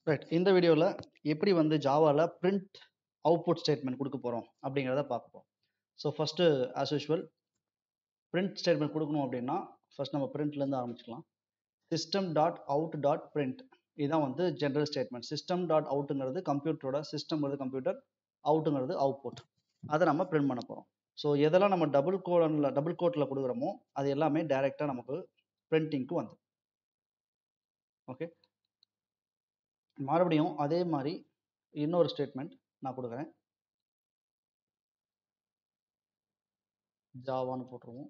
right இந்த வீடியோவில் எப்படி வந்து ஜாவாவில் பிரிண்ட் அவுட்புட் ஸ்டேட்மெண்ட் கொடுக்க போகிறோம் அப்படிங்கிறத பார்க்க போகிறோம் so first as usual print statement கொடுக்கணும் அப்படின்னா ஃபர்ஸ்ட் நம்ம பிரிண்ட்லேருந்து ஆரம்பிச்சுக்கலாம் system dot out dot print இதுதான் வந்து ஜென்ரல் ஸ்டேட்மெண்ட் சிஸ்டம் டாட் அவுட்டுங்கிறது கம்ப்யூட்டரோட சிஸ்டம்ங்கிறது கம்ப்யூட்டர் அவுட்டுங்கிறது அவுட்புட் அதை நம்ம பிரிண்ட் பண்ண போகிறோம் ஸோ எதெல்லாம் நம்ம டபுள் கோடனில் டபுள் கோட்டில் கொடுக்குறோமோ அது எல்லாமே டைரெக்டாக நமக்கு பிரிண்டிங்க்கு வந்து ஓகே மறுபடியும் அதே மாதிரி இன்னொரு ஸ்டேட்மெண்ட் நான் கொடுக்குறேன் ஜாவான்னு போட்டுருவோம்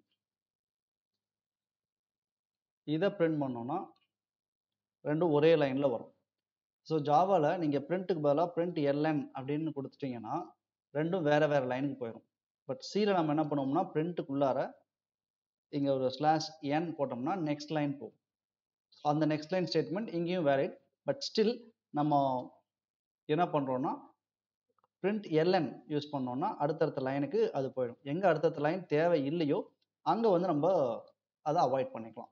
இதை பிரிண்ட் பண்ணோம்னா ரெண்டும் ஒரே லைனில் வரும் ஸோ ஜாவாவில் நீங்கள் பிரிண்ட்டுக்கு பதிலாக பிரிண்ட் எல்என் அப்படின்னு கொடுத்துட்டீங்கன்னா ரெண்டும் வேறு வேறு லைனுக்கு போயிடும் பட் சியில் நம்ம என்ன பண்ணுவோம்னா பிரிண்ட்டுக்குள்ளார இங்கே ஒரு ஸ்லாஷ் என் போட்டோம்னா நெக்ஸ்ட் லைன் போகும் அந்த நெக்ஸ்ட் லைன் ஸ்டேட்மெண்ட் இங்கேயும் வேலிட் பட் ஸ்டில் நம்ம என்ன பண்ணுறோன்னா பிரிண்ட் எல்என் யூஸ் பண்ணோம்னா அடுத்தடுத்த லைனுக்கு அது போயிடும் எங்கே அடுத்தடுத்த லைன் தேவை இல்லையோ அங்கே வந்து நம்ம அதை அவாய்ட் பண்ணிக்கலாம்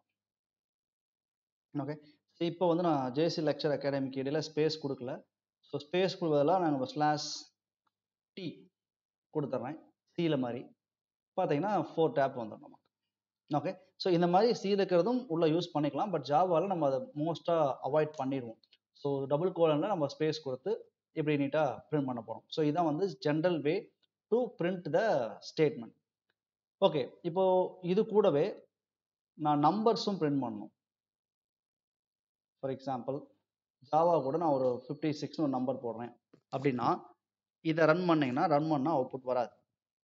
ஓகே ஸோ இப்போ வந்து நான் ஜேசி லெக்சர் அகாடமிக்கு இடையில ஸ்பேஸ் கொடுக்கல ஸோ ஸ்பேஸ் கொடுப்பதெல்லாம் நாங்கள் ஸ்லாஷ் டி கொடுத்துட்றேன் சியில் மாதிரி பார்த்தீங்கன்னா ஃபோர் டேப் வந்துடும் நமக்கு ஓகே ஸோ இந்த மாதிரி சி இருக்கிறதும் உள்ள யூஸ் பண்ணிக்கலாம் பட் ஜாவாவில் நம்ம அதை மோஸ்ட்டாக அவாய்ட் பண்ணிடுவோம் ஸோ டபுள் கோலனில் நம்ம ஸ்பேஸ் கொடுத்து இப்படி நீட்டாக பிரிண்ட் பண்ண போகிறோம் ஸோ இதான் வந்து general way to print the statement okay இப்போ இது கூடவே நான் நம்பர்ஸும் பிரிண்ட் பண்ணணும் ஃபார் எக்ஸாம்பிள் ஜாவா கூட நான் ஒரு ஃபிஃப்டி சிக்ஸ்னு ஒரு நம்பர் போடுறேன் அப்படின்னா இதை ரன் பண்ணிங்கன்னா ரன் பண்ணால் அவுட்புட் வராது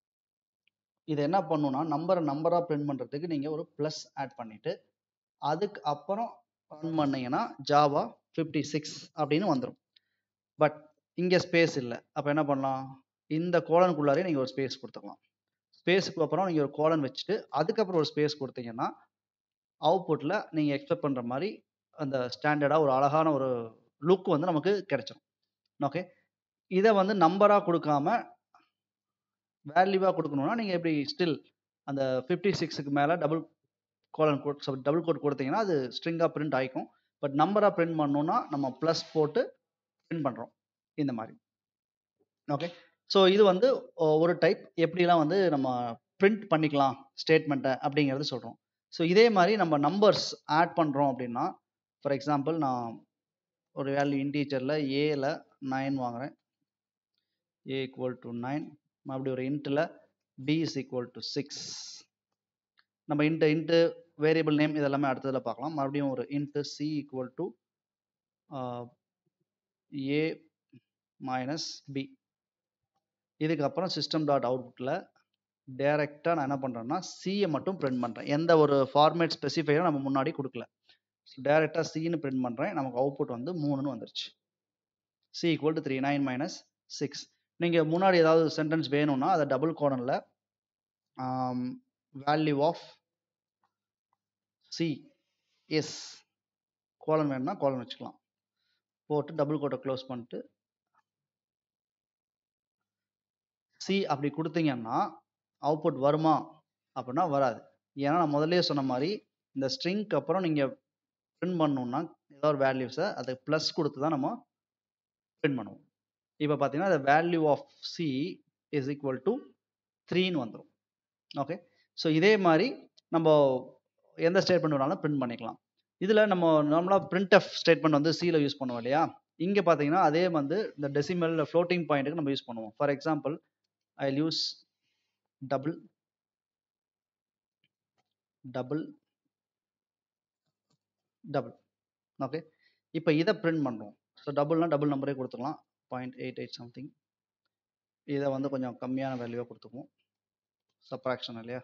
இதை என்ன பண்ணணும்னா நம்பரை நம்பராக பிரிண்ட் பண்ணுறதுக்கு நீங்கள் ஒரு ப்ளஸ் ஆட் பண்ணிவிட்டு அதுக்கு அப்புறம் ரன் பண்ணீங்கன்னா ஜாவா ஃபிஃப்டி சிக்ஸ் அப்படின்னு வந்துடும் பட் இங்கே ஸ்பேஸ் இல்லை அப்போ என்ன பண்ணலாம் இந்த கோலனுக்குள்ளாரே நீங்கள் ஒரு ஸ்பேஸ் கொடுத்துக்கலாம் ஸ்பேஸுக்கு அப்புறம் நீங்கள் ஒரு கோலன் வச்சுட்டு அதுக்கப்புறம் ஒரு ஸ்பேஸ் கொடுத்தீங்கன்னா அவுட்புட்டில் நீங்கள் எக்ஸ்பெக்ட் பண்ணுற மாதிரி அந்த ஸ்டாண்டர்டாக ஒரு அழகான ஒரு லுக் வந்து நமக்கு கிடைச்சிரும் ஓகே இதை வந்து நம்பராக கொடுக்காம வேல்யூவாக கொடுக்கணும்னா நீங்கள் எப்படி ஸ்டில் அந்த ஃபிஃப்டி சிக்ஸுக்கு மேலே double colon quote double quote கொடுத்தீங்கன்னா அது ஸ்ட்ரிங்காக பிரிண்ட் ஆகிக்கும் பட் நம்பராக பிரிண்ட் பண்ணணும்னா நம்ம ப்ளஸ் போட்டு பிரிண்ட் பண்ணுறோம் இந்த மாதிரி ஓகே ஸோ இது வந்து ஒரு டைப் எப்படிலாம் வந்து நம்ம பிரிண்ட் பண்ணிக்கலாம் ஸ்டேட்மெண்ட்டை அப்படிங்கிறது சொல்கிறோம் ஸோ இதே மாதிரி நம்ம நம்பர்ஸ் ஆட் பண்ணுறோம் அப்படின்னா ஃபார் எக்ஸாம்பிள் நான் ஒரு வேல்யூ இன்டீஜரில் ஏல நைன் வாங்குகிறேன் ஏ ஈக்குவல் டு நைன் அப்படி ஒரு இன்ட்டில் B is equal to six நம்ம இன்ட்டு இன்ட்டு வேரியபிள் நேம் இதெல்லாமே அடுத்ததில் பார்க்கலாம் மறுபடியும் ஒரு int C equal to A minus B இதுக்கப்புறம் சிஸ்டம் டாட் அவுட்புட்டில் டேரெக்டாக நான் என்ன பண்ணுறேன்னா சியை மட்டும் பிரிண்ட் பண்ணுறேன் எந்த ஒரு ஃபார்மேட் ஸ்பெசிஃபையும் நம்ம முன்னாடி கொடுக்கல டேரெக்டாக சின்னு பிரிண்ட் பண்ணுறேன் நமக்கு அவுட்புட் வந்து மூணுன்னு வந்துருச்சு C equal to three nine minus six நீங்கள் முன்னாடி ஏதாவது சென்டென்ஸ் வேணும்னா அதை டபுள் கோடனில் value of C is colon வேணும்னா கோலன் வச்சுக்கலாம் போட்டு டபுள் கோட்டை க்ளோஸ் பண்ணிட்டு சி அப்படி கொடுத்தீங்கன்னா அவுட்புட் வருமா அப்படின்னா வராது ஏன்னா நான் முதல்ல சொன்ன மாதிரி இந்த ஸ்ட்ரிங்க்கு அப்புறம் நீங்கள் பிரிண்ட் பண்ணணும்னா ஏதோ ஒரு வேல்யூஸை அதை ப்ளஸ் கொடுத்து தான் நம்ம பிரிண்ட் பண்ணுவோம் இப்போ பார்த்தீங்கன்னா the value of C is equal to த்ரீன்னு வந்துடும் ஓகே ஸோ இதே மாதிரி நம்ம எந்த ஸ்டேட்மெண்ட் வேணாலும் பிரிண்ட் பண்ணிக்கலாம் இதில் நம்ம நார்மலாக பிரிண்ட் எஃப் ஸ்டேட்மெண்ட் வந்து சியில் யூஸ் பண்ணுவோம் இல்லையா இங்கே பார்த்தீங்கன்னா அதே வந்து இந்த டெசிமல் ஃப்ளோட்டிங் பாயிண்ட்டுக்கு நம்ம யூஸ் பண்ணுவோம் for example I use double double double okay இப்போ இதை பிரிண்ட் பண்ணுறோம் ஸோ டபுள்னா டபுள் நம்பரே கொடுத்துக்கலாம் பாயிண்ட் எயிட் எயிட் சம்திங் இதை வந்து கொஞ்சம் கம்மியான வேல்யூவாக கொடுத்துக்குவோம் சப்ராக்ஷன் இல்லையா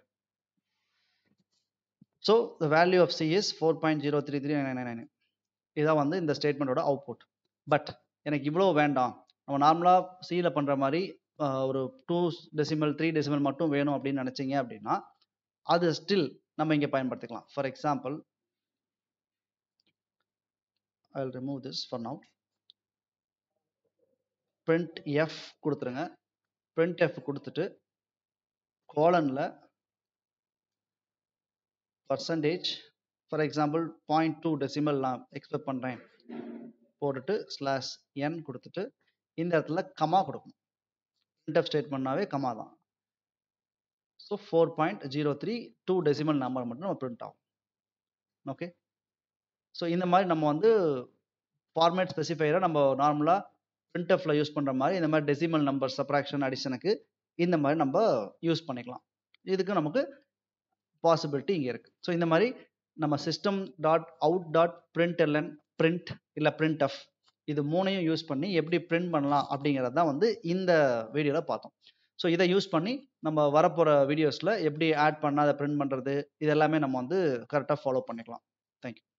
so the value of C is four point zero three three nine nine இதான் வந்து இந்த ஸ்டேட்மெண்ட்டோட அவுட்புட் பட் எனக்கு இவ்வளோ வேண்டாம் நம்ம நார்மலாக சியில் பண்ணுற மாதிரி ஒரு டூ டெசிமல் த்ரீ டெசிமல் மட்டும் வேணும் அப்படின்னு நினச்சிங்க அப்படின்னா அது ஸ்டில் நம்ம இங்கே பயன்படுத்திக்கலாம் for example I will remove this for now print F கொடுத்துருங்க பிரிண்ட் எஃப் கொடுத்துட்டு கோலனில் percentage for example point two decimal நான் எக்ஸ்பெக்ட் பண்ணுறேன் போட்டுட்டு ஸ்லாஷ் என் கொடுத்துட்டு இந்த இடத்துல கமா கொடுக்கணும் printf ஸ்டேட்மெண்ட்னாவே கமா தான் so four point zero three two decimal number மட்டும் நம்ம பிரிண்ட் ஆகும் ஓகே ஸோ இந்த மாதிரி நம்ம வந்து ஃபார்மேட் ஸ்பெசிஃபையரை நம்ம நார்மலாக பிரிண்ட்எஃப்ல யூஸ் பண்ணுற மாதிரி இந்த மாதிரி டெசிமல் நம்பர் சப்ராக்ஷன் அடிஷனுக்கு இந்த மாதிரி நம்ம யூஸ் பண்ணிக்கலாம் இதுக்கு நமக்கு பாசிபிலிட்டி இங்கே இருக்குது ஸோ இந்த மாதிரி நம்ம system dot out dot print LN print இல்லை பிரிண்ட் எஃப் இது மூணையும் யூஸ் பண்ணி எப்படி பிரிண்ட் பண்ணலாம் அப்படிங்கிறது தான் வந்து இந்த வீடியோவில் பார்த்தோம் ஸோ இதை யூஸ் பண்ணி நம்ம வரப்போகிற வீடியோஸில் எப்படி ஆட் பண்ணால் அதை பிரிண்ட் பண்ணுறது இது எல்லாமே நம்ம வந்து கரெக்டாக ஃபாலோ பண்ணிக்கலாம் தேங்க்யூ